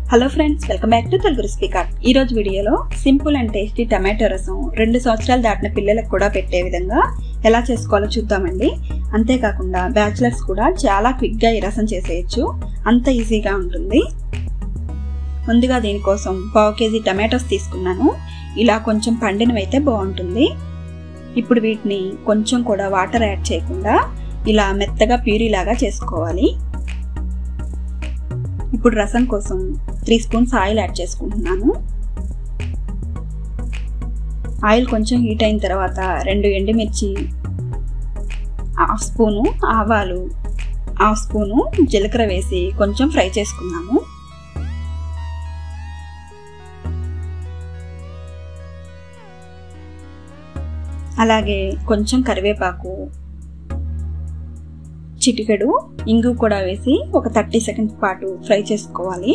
hello friends welcome back to Telugu recipe card ఈ రోజు వీడియోలో సింపుల్ అండ్ టేస్టీ టమాటో రసం రెండు సంవత్సరాలు దాటిన పిల్లలకు కూడా పెట్టే విధంగా ఎలా చేసుకోవాలో చూద్దామండి అంతేకాకుండా బ్యాచిలర్స్ కూడా చాలా క్విక్గా ఈ రసం చేసేయచ్చు అంత ఈజీగా ఉంటుంది ముందుగా దీనికోసం పావు కేజీ టమాటోస్ తీసుకున్నాను ఇలా కొంచెం పండినవైతే బాగుంటుంది ఇప్పుడు వీటిని కొంచెం కూడా వాటర్ యాడ్ చేయకుండా ఇలా మెత్తగా ప్యూరీలాగా చేసుకోవాలి ఇప్పుడు రసం కోసం త్రీ స్పూన్స్ ఆయిల్ యాడ్ చేసుకుంటున్నాను ఆయిల్ కొంచెం హీట్ అయిన తర్వాత రెండు ఎండుమిర్చి హాఫ్ స్పూను ఆవాలు హాఫ్ స్పూను జీలకర్ర వేసి కొంచెం ఫ్రై చేసుకున్నాము అలాగే కొంచెం కరివేపాకు చిటికెడు ఇంగు కూడా వేసి ఒక థర్టీ సెకండ్స్ పాటు ఫ్రై చేసుకోవాలి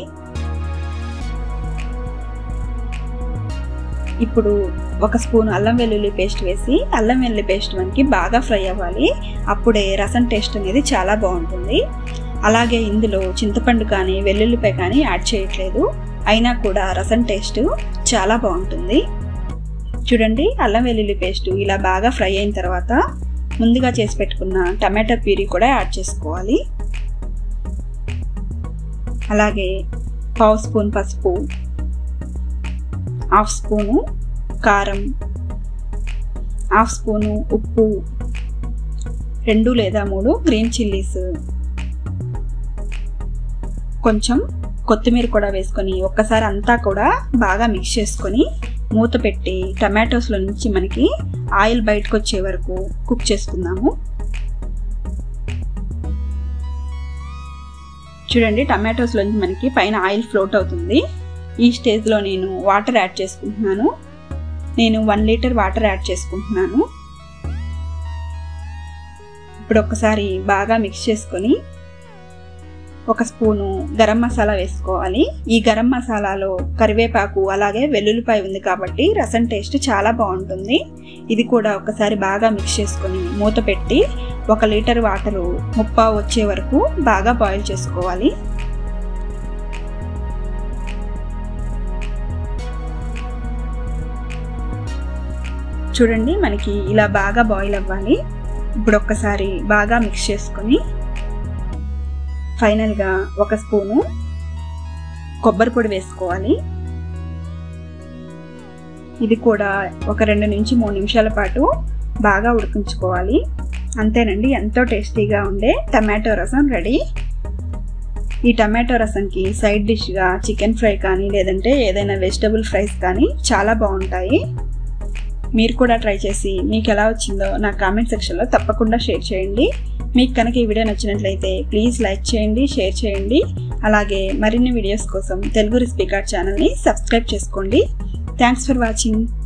ఇప్పుడు ఒక స్పూన్ అల్లం వెల్లుల్లి పేస్ట్ వేసి అల్లం వెల్లుల్లి పేస్ట్ మనకి బాగా ఫ్రై అవ్వాలి అప్పుడే రసం టేస్ట్ అనేది చాలా బాగుంటుంది అలాగే ఇందులో చింతపండు కానీ వెల్లుల్లిపాయ కానీ యాడ్ చేయట్లేదు అయినా కూడా రసం టేస్ట్ చాలా బాగుంటుంది చూడండి అల్లం వెల్లుల్లి పేస్ట్ ఇలా బాగా ఫ్రై అయిన తర్వాత ముందుగా చేసి పెట్టుకున్న టమాటా ప్యూరీ కూడా యాడ్ చేసుకోవాలి అలాగే పావు స్పూన్ పసుపు హాఫ్ స్పూను కారం హాఫ్ స్పూను ఉప్పు రెండు లేదా మూడు గ్రీన్ చిల్లీస్ కొంచెం కొత్తిమీర కూడా వేసుకొని ఒక్కసారి అంతా కూడా బాగా మిక్స్ చేసుకొని మూత పెట్టి టమాటోస్లో నుంచి మనకి ఆయిల్ బయటకు వచ్చే వరకు కుక్ చేసుకుందాము చూడండి టమాటోస్లో నుంచి మనకి పైన ఆయిల్ ఫ్లోట్ అవుతుంది ఈ స్టేజ్లో నేను వాటర్ యాడ్ చేసుకుంటున్నాను నేను వన్ లీటర్ వాటర్ యాడ్ చేసుకుంటున్నాను ఇప్పుడు ఒకసారి బాగా మిక్స్ చేసుకొని ఒక స్పూను గరం మసాలా వేసుకోవాలి ఈ గరం మసాలాలో కరివేపాకు అలాగే వెల్లుల్లిపాయ ఉంది కాబట్టి రసం టేస్ట్ చాలా బాగుంటుంది ఇది కూడా ఒకసారి బాగా మిక్స్ చేసుకొని మూత పెట్టి ఒక లీటర్ వాటరు ముప్పా వచ్చే వరకు బాగా బాయిల్ చేసుకోవాలి చూడండి మనకి ఇలా బాగా బాయిల్ అవ్వాలి ఇప్పుడు ఒక్కసారి బాగా మిక్స్ చేసుకొని ఫైనల్గా ఒక స్పూను కొబ్బరి పొడి వేసుకోవాలి ఇది కూడా ఒక రెండు నుంచి మూడు నిమిషాల పాటు బాగా ఉడికించుకోవాలి అంతేనండి ఎంతో టేస్టీగా ఉండే టమాటో రసం రెడీ ఈ టమాటో రసంకి సైడ్ డిష్గా చికెన్ ఫ్రై కానీ లేదంటే ఏదైనా వెజిటబుల్ ఫ్రైస్ కానీ చాలా బాగుంటాయి మీరు కూడా ట్రై చేసి మీకు ఎలా వచ్చిందో నా కామెంట్ సెక్షన్లో తప్పకుండా షేర్ చేయండి మీకు కనుక ఈ వీడియో నచ్చినట్లయితే ప్లీజ్ లైక్ చేయండి షేర్ చేయండి అలాగే మరిన్ని వీడియోస్ కోసం తెలుగు రెసిపీ కార్డ్ ఛానల్ని సబ్స్క్రైబ్ చేసుకోండి థ్యాంక్స్ ఫర్ వాచింగ్